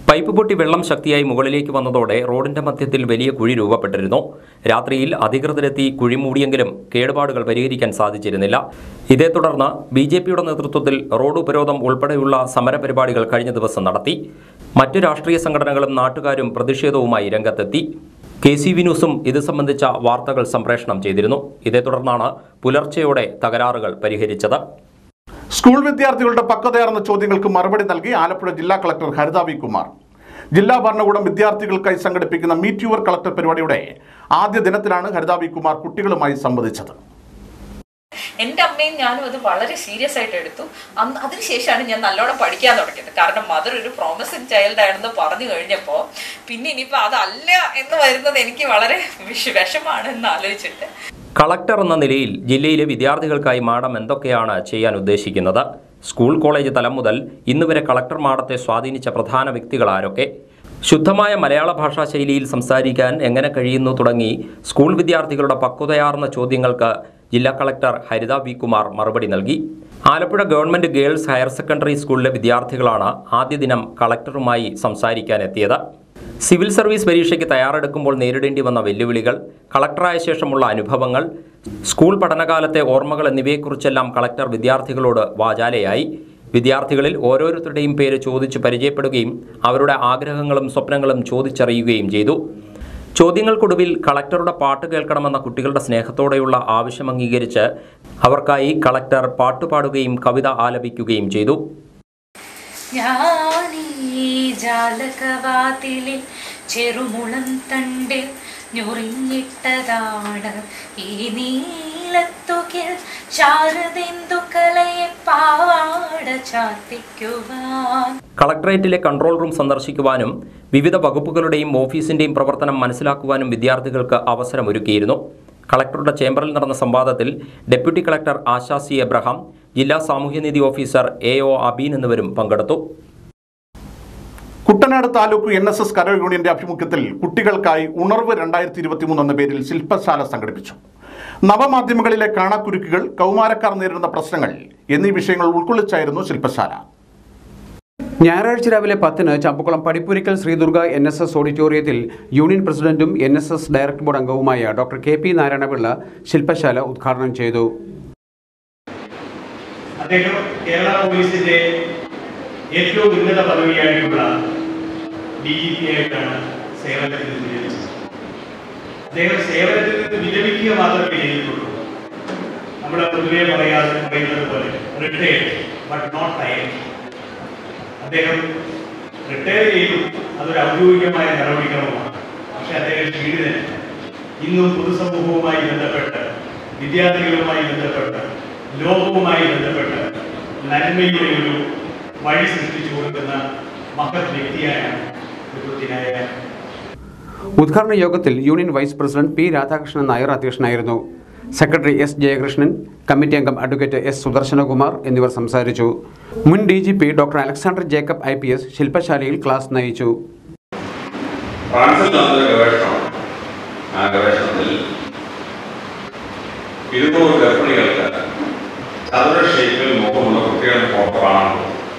പൈപ്പ് പൊട്ടി വെള്ളം ശക്തിയായി മുകളിലേക്ക് വന്നതോടെ റോഡിന്റെ മധ്യത്തിൽ വലിയ കുഴി രൂപപ്പെട്ടിരുന്നു രാത്രിയിൽ അധികൃതരെത്തി കുഴി മൂടിയെങ്കിലും കേടുപാടുകൾ പരിഹരിക്കാൻ സാധിച്ചിരുന്നില്ല ഇതേ തുടർന്ന് ബി ജെ പിയുടെ നേതൃത്വത്തിൽ റോഡ് ഉപരോധം ഉൾപ്പെടെയുള്ള സമരപരിപാടികൾ കഴിഞ്ഞ ദിവസം നടത്തി മറ്റു രാഷ്ട്രീയ സംഘടനകളും നാട്ടുകാരും പ്രതിഷേധവുമായി രംഗത്തെത്തി കെ സി വി ന്യൂസും ഇത് സംബന്ധിച്ച വാർത്തകൾ സംപ്രേഷണം ചെയ്തിരുന്നു ഇതേ തുടർന്നാണ് പുലർച്ചെയോടെ തകരാറുകൾ പരിഹരിച്ചത് സ്കൂൾ വിദ്യാർത്ഥികളുടെ പക്വതയാർന്ന ചോദ്യങ്ങൾക്ക് മറുപടി നൽകി ആലപ്പുഴ ജില്ലാ കളക്ടർ ഹരിത വി കുമാർ ജില്ലാ ഭരണകൂടം വിദ്യാർത്ഥികൾക്കായി സംഘടിപ്പിക്കുന്ന മീറ്റ് യുവർ കളക്ടർ പരിപാടിയുടെ ആദ്യ ദിനത്തിലാണ് ഹരിത വി കുമാർ കുട്ടികളുമായി സംവദിച്ചത് എൻ്റെ അമ്മയും ഞാനും അത് വളരെ സീരിയസ് ആയിട്ട് എടുത്തു അന്ന് അതിനുശേഷമാണ് ഞാൻ നല്ലോണം പഠിക്കാൻ തുടങ്ങിയത് കാരണം മദർ ഒരു പ്രോമിസിങ് ചൈൽഡ് ആണെന്ന് പറഞ്ഞു കഴിഞ്ഞപ്പോൾ പിന്നെ ഇനിയിപ്പോൾ അതല്ല എന്ന് വരുന്നത് എനിക്ക് വളരെ വിഷ വിഷമാണ് എന്ന് ആലോചിച്ചിട്ട് കളക്ടർ എന്ന നിലയിൽ ജില്ലയിലെ വിദ്യാർത്ഥികൾക്കായി മാഡം എന്തൊക്കെയാണ് ചെയ്യാൻ ഉദ്ദേശിക്കുന്നത് സ്കൂൾ കോളേജ് തലം മുതൽ ഇന്നുവരെ കളക്ടർ മാഡത്തെ സ്വാധീനിച്ച പ്രധാന വ്യക്തികൾ ആരൊക്കെ ശുദ്ധമായ മലയാള ഭാഷാ ശൈലിയിൽ സംസാരിക്കാൻ എങ്ങനെ കഴിയുന്നു തുടങ്ങി സ്കൂൾ വിദ്യാർത്ഥികളുടെ പക്വതയാർന്ന ചോദ്യങ്ങൾക്ക് ജില്ലാ കളക്ടർ ഹരിത വി കുമാർ മറുപടി നൽകി Alappuzha government girls higher secondary സ്കൂളിലെ വിദ്യാർത്ഥികളാണ് ആദ്യ ദിനം കളക്ടറുമായി സംസാരിക്കാൻ എത്തിയത് സിവിൽ സർവീസ് പരീക്ഷയ്ക്ക് തയ്യാറെടുക്കുമ്പോൾ നേരിടേണ്ടി വന്ന വെല്ലുവിളികൾ കളക്ടറായ ശേഷമുള്ള അനുഭവങ്ങൾ സ്കൂൾ പഠനകാലത്തെ ഓർമ്മകൾ എന്നിവയെക്കുറിച്ചെല്ലാം കളക്ടർ വിദ്യാർത്ഥികളോട് വാചാലയായി വിദ്യാർത്ഥികളിൽ ഓരോരുത്തരുടെയും പേര് ചോദിച്ചു പരിചയപ്പെടുകയും അവരുടെ ആഗ്രഹങ്ങളും സ്വപ്നങ്ങളും ചോദിച്ചറിയുകയും ചെയ്തു ചോദ്യങ്ങൾക്കൊടുവിൽ കളക്ടറുടെ പാട്ട് കേൾക്കണമെന്ന കുട്ടികളുടെ സ്നേഹത്തോടെയുള്ള ആവശ്യം അംഗീകരിച്ച് അവർക്കായി കളക്ടർ പാട്ടുപാടുകയും കവിത ആലപിക്കുകയും ചെയ്തു ഞാനീ ജാലകവാതിലിൽ ചെറുമുളം തണ്ടിൽ ഞൊറിഞ്ഞിട്ടതാണ് ഈ നീലത്തുകിൽ ശാരദെന്തു കലയെ പാവാട ചാർത്തിക്കുവാൻ കളക്ടറേറ്റിലെ കൺട്രോൾ റൂം സന്ദർശിക്കുവാനും വിവിധ വകുപ്പുകളുടെയും ഓഫീസിന്റെയും പ്രവർത്തനം മനസ്സിലാക്കുവാനും വിദ്യാർത്ഥികൾക്ക് അവസരമൊരുക്കിയിരുന്നു കളക്ടറുടെ ചേംബറിൽ നടന്ന സംവാദത്തിൽ deputy collector Asha C Abraham ജില്ലാ സാമൂഹ്യനീതി ഓഫീസർ എ ഒ അബീൻ എന്നിവരും പങ്കെടുത്തു Kuttanad taluk N S S കരോ യൂണിയന്റെ ആഭിമുഖ്യത്തിൽ കുട്ടികൾക്കായി ഉണർവ് രണ്ടായിരത്തി ഇരുപത്തിമൂന്ന് എന്ന പേരിൽ ശില്പശാല സംഘടിപ്പിച്ചു നവമാധ്യമങ്ങളിലെ കാണാക്കുരുക്കുകൾ കൗമാരക്കാർ നേരിടുന്ന പ്രശ്നങ്ങൾ എന്നീ വിഷയങ്ങൾ ഉൾക്കൊള്ളിച്ചായിരുന്നു ശില്പശാല ഞായറാഴ്ച രാവിലെ പത്തിന് Champakulam Padippurikkal Sreedurga N S S ഓഡിറ്റോറിയത്തിൽ യൂണിയൻ പ്രസിഡന്റും N S S director board അംഗവുമായ ഡോക്ടർ കെ പി നാരായണപിള്ള ശില്പശാല ഉദ്ഘാടനം ചെയ്തു അദ്ദേഹം കേരള പോലീസിന്റെ ഏറ്റവും ഉന്നത പദവിയായിട്ടുള്ള ഡി ജി പി ആയിട്ടാണ് സേവനത്തിൽ നിന്ന് വിരമിച്ചത് അദ്ദേഹം സേവനത്തിൽ നിന്ന് വിരമിക്കുക മാത്രമേ ചെയ്തിട്ടുള്ളൂ നമ്മൾ പൊതുവെ പറയാതെ പറയുന്നത് പോലെ റിട്ടയർഡ് ബട്ട് നോട്ട് ടയർഡ് അദ്ദേഹം റിട്ടയർ ചെയ്തു അതൊരു ഔദ്യോഗികമായ നടപടിക്രമമാണ് പക്ഷെ അദ്ദേഹം ക്ഷീണിതൻ ഇന്നും പൊതുസമൂഹവുമായി ബന്ധപ്പെട്ട് വിദ്യാർത്ഥികളുമായി ബന്ധപ്പെട്ട് ലോകവുമായി ബന്ധപ്പെട്ട് നന്മയുടെ ഒരു വഴി സൃഷ്ടിച്ചു കൊടുക്കുന്ന മഹത് വ്യക്തിയായാണ് വിപുത്തിനായ ഉദ്ഘാടന യോഗത്തിൽ union vice president P Radhakrishnan Nair അധ്യക്ഷനായിരുന്നു സെക്രട്ടറി എസ് ജയകൃഷ്ണൻ കമ്മിറ്റി അംഗം അഡ്വക്കേറ്റ് എസ് സുദർശനകുമാർ എന്നിവർ സംസാരിച്ചു മുൻ D G P doctor Alexander Jacob I P S ശില്പശാലയിൽ ക്ലാസ് നയിച്ചു ഫ്രാൻസിൽ നടന്നൊരു ഗവേഷണമാണ് ആ ഗവേഷണത്തിൽ ഇരുന്നൂറ് ഗർഭിണികൾക്ക് ചതുര ഷേപ്പിൽ മുഖമുള്ള കുട്ടികളുടെ ഫോട്ടോ കാണാൻ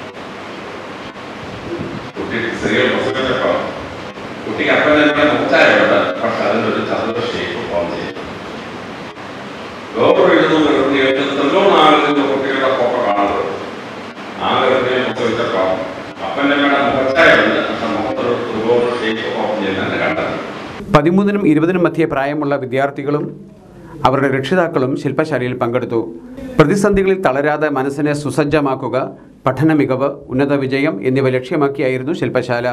കുട്ടി സ്ത്രീകൾ പ്രസവിച്ചപ്പോൾ കുട്ടിക്ക് അപ്പം തന്നെ മുഖച്ചായുണ്ട് പക്ഷെ അതിനൊരു ചതുര ഷേപ്പ് ഫോം ചെയ്യും വേറൊരു ഇരുന്നൂറ് ഗർഭിണികൾക്ക് ത്രികോണ ആകൃതിയിലുള്ള കുട്ടികളുടെ ഫോട്ടോ കാണാൻ ആ ഗർഭിണിയെ പ്രസവിച്ചപ്പോൾ അപ്പൻ്റെ മേടെ മുഖച്ചായുണ്ട് പക്ഷെ മുഖത്തൊരു ത്രികോണ ഷേപ്പ് ഫോം ചെയ്യുന്നതിന് കണ്ടത് പതിമൂന്നിനും ഇരുപതിനും മധ്യേ പ്രായമുള്ള വിദ്യാർത്ഥികളും അവരുടെ രക്ഷിതാക്കളും ശില്പശാലയിൽ പങ്കെടുത്തു പ്രതിസന്ധികളിൽ തളരാതെ മനസ്സിനെ സുസജ്ജമാക്കുക പഠന മികവ് ഉന്നത വിജയം എന്നിവ ലക്ഷ്യമാക്കിയായിരുന്നു ശില്പശാല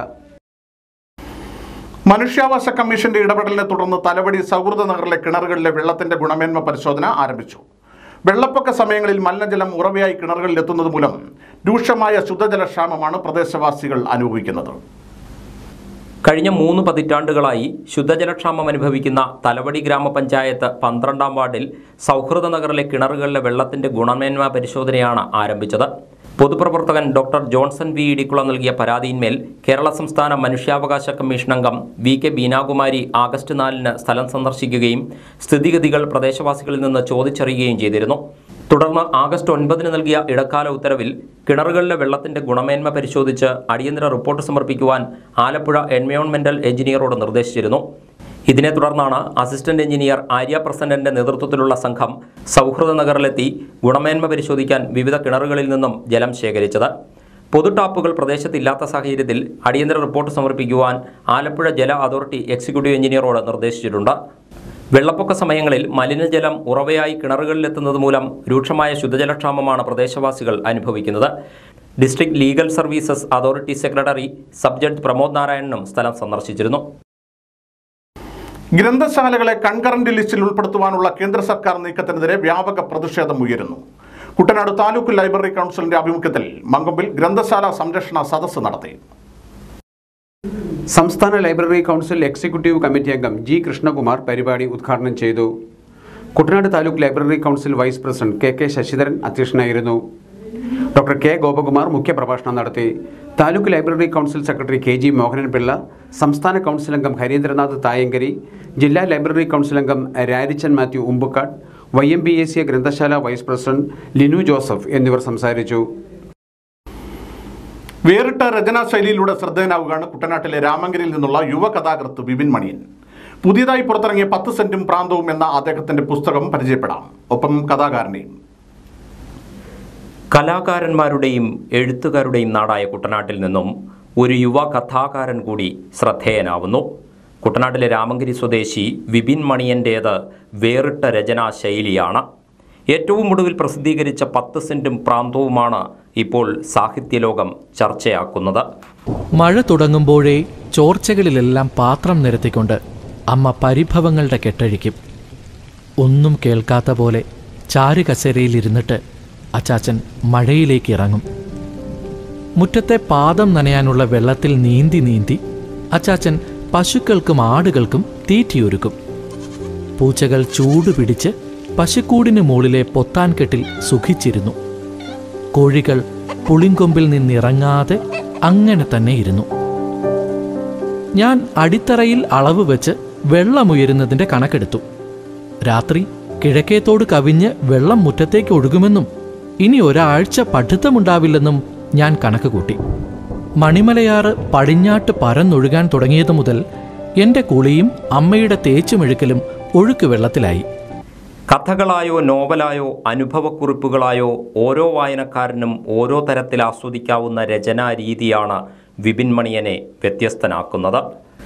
മനുഷ്യാവകാശ കമ്മീഷന്റെ ഇടപെടലിനെ തുടർന്ന് തലവടി സൗഹൃദ നഗറിലെ കിണറുകളിലെ വെള്ളത്തിന്റെ ഗുണമേന്മ പരിശോധന ആരംഭിച്ചു വെള്ളപ്പൊക്ക സമയങ്ങളിൽ മലിനജലം ഉറവയായി കിണറുകളിൽ എത്തുന്നത് മൂലം രൂക്ഷമായ ശുദ്ധജലക്ഷാമമാണ് പ്രദേശവാസികൾ അനുഭവിക്കുന്നത് കഴിഞ്ഞ മൂന്ന് പതിറ്റാണ്ടുകളായി ശുദ്ധജലക്ഷാമം അനുഭവിക്കുന്ന തലവടി ഗ്രാമപഞ്ചായത്ത് പന്ത്രണ്ടാം വാർഡിൽ സൗഹൃദ നഗറിലെ കിണറുകളിലെ വെള്ളത്തിന്റെ ഗുണമേന്മ പരിശോധനയാണ് ആരംഭിച്ചത് പൊതുപ്രവർത്തകൻ ഡോക്ടർ ജോൺസൺ വി ഇടിക്കുള നൽകിയ പരാതിയിന്മേൽ കേരള സംസ്ഥാന മനുഷ്യാവകാശ കമ്മീഷൻ അംഗം വി കെ ബീനാകുമാരി ആഗസ്റ്റ് നാലിന് സ്ഥലം സന്ദർശിക്കുകയും സ്ഥിതിഗതികൾ പ്രദേശവാസികളിൽ നിന്ന് ചോദിച്ചറിയുകയും ചെയ്തിരുന്നു തുടർന്ന് ആഗസ്റ്റ് ഒൻപതിന് നൽകിയ ഇടക്കാല ഉത്തരവിൽ കിണറുകളിലെ വെള്ളത്തിന്റെ ഗുണമേന്മ പരിശോധിച്ച് അടിയന്തര റിപ്പോർട്ട് സമർപ്പിക്കുവാൻ ആലപ്പുഴ എൻവയോൺമെന്റൽ എഞ്ചിനീയറോട് നിർദ്ദേശിച്ചിരുന്നു ഇതിനെ തുടർന്നാണ് അസിസ്റ്റന്റ് എഞ്ചിനീയർ ആര്യ പ്രസന്നന്റെ നേതൃത്വത്തിലുള്ള സംഘം സൗഹൃദ നഗറിലെത്തി ഗുണമേന്മ പരിശോധിക്കാൻ വിവിധ കിണറുകളിൽ നിന്നും ജലം ശേഖരിച്ചത് പൊതു ടാപ്പുകൾ പ്രദേശത്തില്ലാത്ത സാഹചര്യത്തിൽ അടിയന്തര റിപ്പോർട്ട് സമർപ്പിക്കുവാൻ ആലപ്പുഴ ജല അതോറിറ്റി എക്സിക്യൂട്ടീവ് എഞ്ചിനീയറോട് നിർദ്ദേശിച്ചിട്ടുണ്ട് വെള്ളപ്പൊക്ക സമയങ്ങളിൽ മലിനജലം ഉറവയായി കിണറുകളിലെത്തുന്നത് മൂലം രൂക്ഷമായ ശുദ്ധജലക്ഷാമമാണ് പ്രദേശവാസികൾ അനുഭവിക്കുന്നത് district legal services authority secretary sub judge Pramod നാരായണനും സ്ഥലം സന്ദർശിച്ചിരുന്നു ഗ്രന്ഥശാലകളെ കൺകറന്റ് ലിസ്റ്റിൽ ഉൾപ്പെടുത്തുവാനുള്ള കേന്ദ്ര സർക്കാർ നീക്കത്തിനെതിരെ വ്യാപക പ്രതിഷേധം ഉയരുന്നു കുട്ടനാട് താലൂക്ക് ലൈബ്രറി കൗൺസിലിന്റെ ആഭിമുഖ്യത്തിൽ മങ്കമ്പിൽ ഗ്രന്ഥശാല സംരക്ഷണ സദസ്സ് നടത്തി സംസ്ഥാന ലൈബ്രറി കൗൺസിൽ എക്സിക്യൂട്ടീവ് കമ്മിറ്റി അംഗം ജി കൃഷ്ണകുമാർ പരിപാടി ഉദ്ഘാടനം ചെയ്തു Kuttanad taluk library council vice president K K Sasidharan അധ്യക്ഷനായിരുന്നു ഡോക്ടർ കെ ഗോപകുമാർ മുഖ്യപ്രഭാഷണം നടത്തി taluk library council secretary K G Mohanan Pillai സംസ്ഥാന കൗൺസിൽ അംഗം ഹരീന്ദ്രനാഥ് തായങ്കരി ജില്ലാ ലൈബ്രറി കൗൺസിൽ അംഗം Rarichan Mathew Umbukkad Y M B A C ഗ്രന്ഥശാല വൈസ് പ്രസിഡന്റ് ലിനു ജോസഫ് എന്നിവർ സംസാരിച്ചു വേറിട്ട രചനാ ശൈലിയിലൂടെ ശ്രദ്ധേയനാവുകയാണ് കുട്ടനാട്ടിലെ രാമങ്കരിയിൽ നിന്നുള്ള യുവ കഥാകൃത്ത് വിപിൻ മണിയൻ പുതിയതായി പുറത്തിറങ്ങിയ പത്ത് സെന്റും പ്രാന്തവും എന്ന അദ്ദേഹത്തിന്റെ പുസ്തകം പരിചയപ്പെടാം ഒപ്പം കഥാകാരനെയും കലാകാരന്മാരുടെയും എഴുത്തുകാരുടെയും നാടായ കുട്ടനാട്ടിൽ നിന്നും ഒരു യുവ കഥാകാരൻ കൂടി ശ്രദ്ധേയനാവുന്നു കുട്ടനാട്ടിലെ രാമങ്കിരി സ്വദേശി വിപിൻ മണിയൻ്റേത് വേറിട്ട രചനാ ശൈലിയാണ് ഏറ്റവും ഒടുവിൽ പ്രസിദ്ധീകരിച്ച പത്ത് സെൻറ്റും പ്രാന്തവുമാണ് ഇപ്പോൾ സാഹിത്യലോകം ചർച്ചയാക്കുന്നത് മഴ തുടങ്ങുമ്പോഴേ ചോർച്ചകളിലെല്ലാം പാത്രം നിരത്തിക്കൊണ്ട് അമ്മ പരിഭവങ്ങളുടെ കെട്ടഴിക്കും ഒന്നും കേൾക്കാത്ത പോലെ ചാരുകസേരയിലിരുന്നിട്ട് അച്ചാച്ചൻ മഴയിലേക്ക് ഇറങ്ങും മുറ്റത്തെ പാദം നനയാനുള്ള വെള്ളത്തിൽ നീന്തി നീന്തി അച്ചാച്ചൻ പശുക്കൾക്കും ആടുകൾക്കും തീറ്റിയൊരുക്കും പൂച്ചകൾ ചൂടുപിടിച്ച് പശുക്കൂടിന് മുകളിലെ പൊത്താൻകെട്ടിൽ സുഖിച്ചിരുന്നു കോഴികൾ പുളിങ്കൊമ്പിൽ നിന്നിറങ്ങാതെ അങ്ങനെ തന്നെ ഇരുന്നു ഞാൻ അടിത്തറയിൽ അളവ് വെച്ച് വെള്ളമുയരുന്നതിന്റെ കണക്കെടുത്തു രാത്രി കിഴക്കേത്തോട് കവിഞ്ഞ് വെള്ളം മുറ്റത്തേക്ക് ഒഴുകുമെന്നും ഇനി ഒരാഴ്ച പഠിത്തമുണ്ടാവില്ലെന്നും ഞാൻ കണക്ക് കൂട്ടി മണിമലയാറ് പടിഞ്ഞാട്ട് പരന്നൊഴുകാൻ തുടങ്ങിയതു മുതൽ എന്റെ കുളിയും അമ്മയുടെ തേച്ചുമെഴുക്കലും ഒഴുക്ക് വെള്ളത്തിലായി കഥകളായോ നോവലായോ അനുഭവക്കുറിപ്പുകളായോ ഓരോ വായനക്കാരനും ഓരോ തരത്തിൽ ആസ്വദിക്കാവുന്ന രചനാ രീതിയാണ് വിപിൻ മണിയനെ വ്യത്യസ്തനാക്കുന്നത്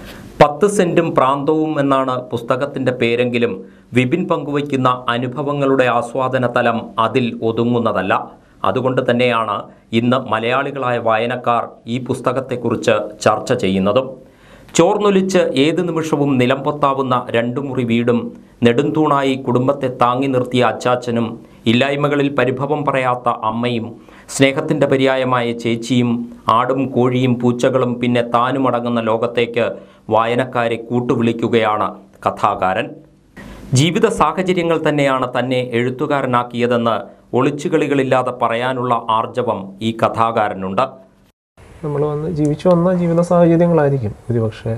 പത്ത് സെൻറ്റും പ്രാന്തവും എന്നാണ് പുസ്തകത്തിൻ്റെ പേരെങ്കിലും വിപിൻ പങ്കുവയ്ക്കുന്ന അനുഭവങ്ങളുടെ ആസ്വാദന തലം അതിൽ ഒതുങ്ങുന്നതല്ല അതുകൊണ്ട് തന്നെയാണ് ഇന്ന് മലയാളികളായ വായനക്കാർ ഈ പുസ്തകത്തെക്കുറിച്ച് ചർച്ച ചെയ്യുന്നതും ചോർന്നൊലിച്ച് ഏത് നിമിഷവും നിലംപൊത്താവുന്ന രണ്ടു മുറി വീടും നെടുന്തൂണായി കുടുംബത്തെ താങ്ങി നിർത്തിയ അച്ചാച്ചനും ഇല്ലായ്മകളിൽ പരിഭവം പറയാത്ത അമ്മയും സ്നേഹത്തിൻ്റെ പര്യായമായ ചേച്ചിയും ആടും കോഴിയും പൂച്ചകളും പിന്നെ താനുമടങ്ങുന്ന ലോകത്തേക്ക് വായനക്കാരെ കൂട്ടുവിളിക്കുകയാണ് കഥാകാരൻ ജീവിത സാഹചര്യങ്ങൾ തന്നെയാണ് തന്നെ എഴുത്തുകാരനാക്കിയതെന്ന് ഒളിച്ചുകളികളില്ലാതെ പറയാനുള്ള ആർജവം ഈ കഥാകാരനുണ്ട് നമ്മൾ വന്ന് ജീവിച്ചു വന്ന ജീവിത സാഹചര്യങ്ങളായിരിക്കും ഒരുപക്ഷെ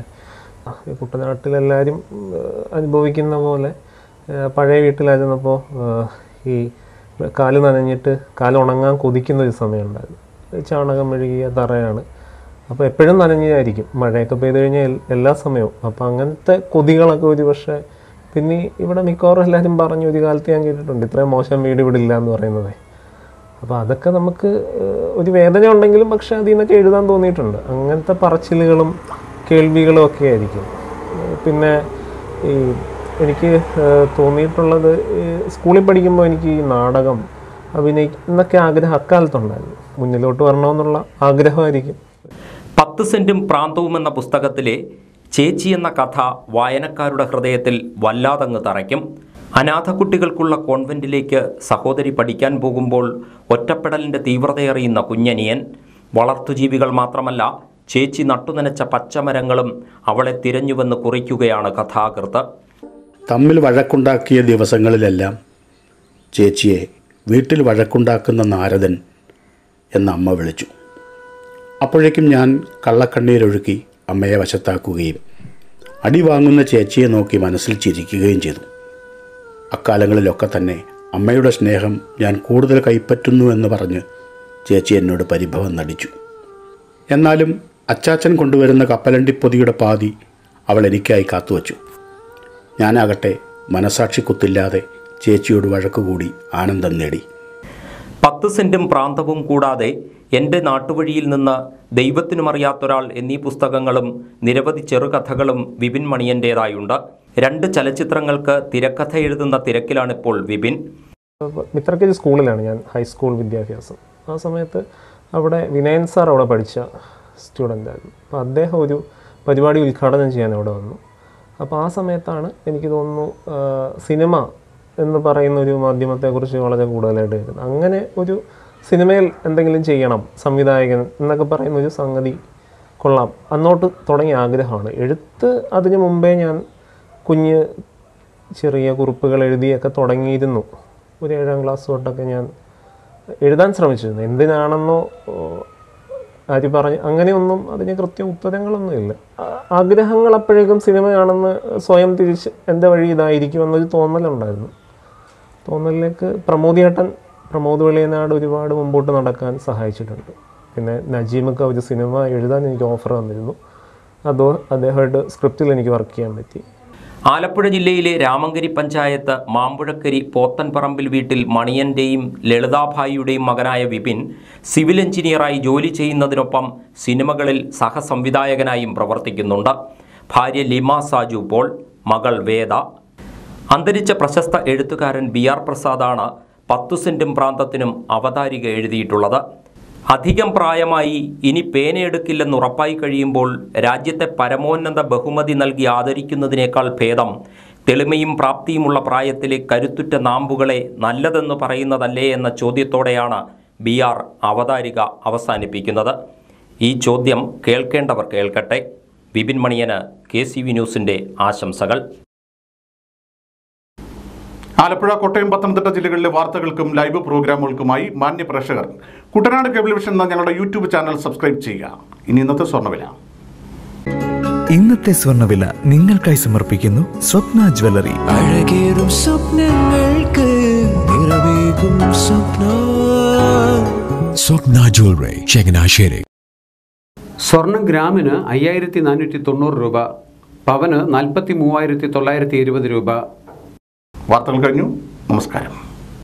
ഈ കുട്ടനാട്ടിലെല്ലാവരും ഏഹ്, അനുഭവിക്കുന്ന പോലെ ഏഹ്, പഴയ വീട്ടിലായിരുന്നപ്പോൾ ഏഹ്, ഈ കാല് നനഞ്ഞിട്ട് കാല് ഉണങ്ങാൻ കൊതിക്കുന്ന ഒരു സമയമുണ്ടായിരുന്നു ചാണകം മെഴുകിയ തറയാണ് അപ്പോൾ എപ്പോഴും നനഞ്ഞായിരിക്കും മഴയൊക്കെ പെയ്തു കഴിഞ്ഞാൽ എൽ- എല്ലാ സമയവും അപ്പോൾ അങ്ങനത്തെ കൊതികളൊക്കെ ഒരു പക്ഷേ പിന്നെ ഈ ഇവിടെ മിക്കവാറും എല്ലാവരും പറഞ്ഞു ഒരു കാലത്ത് ഞാൻ കേട്ടിട്ടുണ്ട് ഇത്രയും മോശം വീട് ഇവിടെ ഇല്ല എന്ന് പറയുന്നത് അപ്പോൾ അതൊക്കെ നമുക്ക് ഏഹ്, ഒരു വേദന ഉണ്ടെങ്കിലും പക്ഷെ അതിൽ നിന്നൊക്കെ എഴുതാൻ തോന്നിയിട്ടുണ്ട് അങ്ങനത്തെ പറച്ചിലുകളും കേൾവികളും ഒക്കെ ആയിരിക്കും ഏഹ്, പിന്നെ ഈ എനിക്ക് ഏഹ്, തോന്നിയിട്ടുള്ളത് ഈ സ്കൂളിൽ പഠിക്കുമ്പോൾ എനിക്ക് ഈ നാടകം അഭിനയിക്കുന്നൊക്കെ ആഗ്രഹം അക്കാലത്തുണ്ടായിരുന്നു മുന്നിലോട്ട് വരണമെന്നുള്ള ആഗ്രഹമായിരിക്കും പത്ത് സെൻറ്റും പ്രാന്തവും എന്ന പുസ്തകത്തിലെ ചേച്ചി എന്ന കഥ വായനക്കാരുടെ ഹൃദയത്തിൽ വല്ലാതങ്ങ് തറയ്ക്കും അനാഥ കുട്ടികൾക്കുള്ള കോൺവെന്റിലേക്ക് സഹോദരി പഠിക്കാൻ പോകുമ്പോൾ ഒറ്റപ്പെടലിൻ്റെ തീവ്രതയറിയുന്ന കുഞ്ഞനിയൻ വളർത്തുജീവികൾ മാത്രമല്ല ചേച്ചി നട്ടുനനച്ച പച്ചമരങ്ങളും അവളെ തിരഞ്ഞുവെന്ന് കുറിക്കുകയാണ് കഥാകൃത്ത് തമ്മിൽ വഴക്കുണ്ടാക്കിയ ദിവസങ്ങളിലെല്ലാം ചേച്ചിയെ വീട്ടിൽ വഴക്കുണ്ടാക്കുന്ന നാരദൻ എന്ന അമ്മ വിളിച്ചു അപ്പോഴേക്കും ഞാൻ കള്ളക്കണ്ണീരൊഴുക്കി അമ്മയെ വശത്താക്കുകയും അടി വാങ്ങുന്ന ചേച്ചിയെ നോക്കി മനസ്സിൽ ചിരിക്കുകയും ചെയ്തു അക്കാലങ്ങളിലൊക്കെ തന്നെ അമ്മയുടെ സ്നേഹം ഞാൻ കൂടുതൽ കൈപ്പറ്റുന്നു എന്ന് പറഞ്ഞ് ചേച്ചി എന്നോട് പരിഭവം നടിച്ചു എന്നാലും അച്ചാച്ചൻ കൊണ്ടുവരുന്ന കപ്പലണ്ടിപ്പൊതിയുടെ പാതി അവൾ എനിക്കായി കാത്തുവച്ചു ഞാനാകട്ടെ മനസാക്ഷി കുത്തില്ലാതെ ചേച്ചിയോട് വഴക്കുകൂടി ആനന്ദം നേടി പത്ത് സെന്റും പ്രാന്തവും കൂടാതെ എൻ്റെ നാട്ടുവഴിയിൽ നിന്ന് ദൈവത്തിനുമറിയാത്തൊരാൾ എന്നീ പുസ്തകങ്ങളും നിരവധി ചെറുകഥകളും വിപിൻ മണിയൻ്റേതായുണ്ട് രണ്ട് ചലച്ചിത്രങ്ങൾക്ക് തിരക്കഥ എഴുതുന്ന തിരക്കിലാണിപ്പോൾ വിപിൻ മിത്രക്കേജ് സ്കൂളിലാണ് ഞാൻ ഹൈസ്കൂൾ വിദ്യാഭ്യാസം ആ സമയത്ത് അവിടെ വിനയൻ സാർ അവിടെ പഠിച്ച സ്റ്റുഡൻ്റ് ആയിരുന്നു അപ്പോൾ അദ്ദേഹം ഒരു പരിപാടി ഉദ്ഘാടനം ചെയ്യാൻ അവിടെ വന്നു അപ്പോൾ ആ സമയത്താണ് എനിക്ക് തോന്നുന്നു ആ, സിനിമ എന്ന് പറയുന്ന ഒരു മാധ്യമത്തെക്കുറിച്ച് വളരെ കൂടുതലായിട്ട് കേൾക്കുന്നത് അങ്ങനെ ഒരു സിനിമയിൽ എന്തെങ്കിലും ചെയ്യണം സംവിധായകൻ എന്നൊക്കെ പറയുന്ന ഒരു സംഗതി കൊള്ളാം അന്നോട്ട് തുടങ്ങിയ ആഗ്രഹമാണ് എഴുത്ത് അതിനു മുമ്പേ ഞാൻ കുഞ്ഞ് ചെറിയ കുറിപ്പുകൾ എഴുതിയൊക്കെ തുടങ്ങിയിരുന്നു ഒരു ഏഴാം ക്ലാസ് തൊട്ടൊക്കെ ഞാൻ എഴുതാൻ ശ്രമിച്ചിരുന്നു എന്തിനാണെന്നോ ഓ, ആര് പറഞ്ഞ് അങ്ങനെയൊന്നും അതിന് കൃത്യ ഉത്തരങ്ങളൊന്നുമില്ല ആ- ആഗ്രഹങ്ങൾ അപ്പോഴേക്കും സിനിമയാണെന്ന് സ്വയം തിരിച്ച് എൻ്റെ വഴി ഇതായിരിക്കും എന്നൊരു തോന്നലുണ്ടായിരുന്നു തോന്നലിലേക്ക് പ്രമോദിയേട്ടൻ പ്രമോദ് വെളിയനാട് ഒരുപാട് മുമ്പോട്ട് നടക്കാൻ സഹായിച്ചിട്ടുണ്ട് പിന്നെ നജീമൊക്കെ ഒരു സിനിമ എഴുതാൻ എനിക്ക് ഓഫർ തന്നിരുന്നു അതോ അദ്ദേഹമായിട്ട് സ്ക്രിപ്റ്റിൽ എനിക്ക് വർക്ക് ചെയ്യാൻ പറ്റി ആലപ്പുഴ ജില്ലയിലെ രാമങ്കരി പഞ്ചായത്ത് മാമ്പുഴക്കരി പോത്തൻപറമ്പിൽ വീട്ടിൽ മണിയൻ്റെയും ലളിതാഭായിയുടെയും മകനായ വിപിൻ സിവിൽ എഞ്ചിനീയറായി ജോലി ചെയ്യുന്നതിനൊപ്പം സിനിമകളിൽ സഹസംവിധായകനായും പ്രവർത്തിക്കുന്നുണ്ട് ഭാര്യ ലിമ സാജു പോൾ മകൾ വേദ അന്തരിച്ച പ്രശസ്ത എഴുത്തുകാരൻ ബി ആർ പ്രസാദാണ് പത്തു സെൻറ്റും പ്രാന്തത്തിനും അവതാരിക എഴുതിയിട്ടുള്ളത് അധികം പ്രായമായി ഇനി പേനയെടുക്കില്ലെന്ന് ഉറപ്പായി കഴിയുമ്പോൾ രാജ്യത്തെ പരമോന്നത ബഹുമതി നൽകി ആദരിക്കുന്നതിനേക്കാൾ ഭേദം തെളിമയും പ്രാപ്തിയുമുള്ള പ്രായത്തിലെ കരുത്തുറ്റ നാമ്പുകളെ നല്ലതെന്ന് പറയുന്നതല്ലേ എന്ന ചോദ്യത്തോടെയാണ് ബി ആർ അവതാരിക അവസാനിപ്പിക്കുന്നത് ഈ ചോദ്യം കേൾക്കേണ്ടവർ കേൾക്കട്ടെ വിപിൻ മണിയന് കെ സി വി ന്യൂസിൻ്റെ ആശംസകൾ ആലപ്പുഴ കോട്ടയം പത്തനംതിട്ട ജില്ലകളിലെ വാർത്തകൾക്കും ലൈവ് പ്രോഗ്രാമുകൾക്കുമായി മാന്യ പ്രേക്ഷകർ കുട്ടനാട് കേബിൾ വിഷൻ എന്ന ഞങ്ങളുടെ യൂട്യൂബ് ചാനൽ സബ്സ്ക്രൈബ് ചെയ്യുക ഇനി ഇന്നത്തെ സ്വർണ്ണവില ഇന്നത്തെ സ്വർണ്ണവില നിങ്ങൾക്കായി സമർപ്പിക്കുന്നു സ്വപ്ന ജ്വല്ലറി അഴകേറും സ്വപ്നങ്ങൾക്ക് നിറവേകും സ്വപ്ന സ്വപ്ന ജ്വല്ലറി ചങ്ങനാശ്ശേരി സ്വർണം ഗ്രാമിന് അയ്യായിരത്തി നാനൂറ്റി തൊണ്ണൂറ് രൂപ പവന് നാൽപ്പത്തി മൂവായിരത്തി തൊള്ളായിരത്തി ഇരുപത് രൂപ വാർത്തകൾ കഴിഞ്ഞു നമസ്കാരം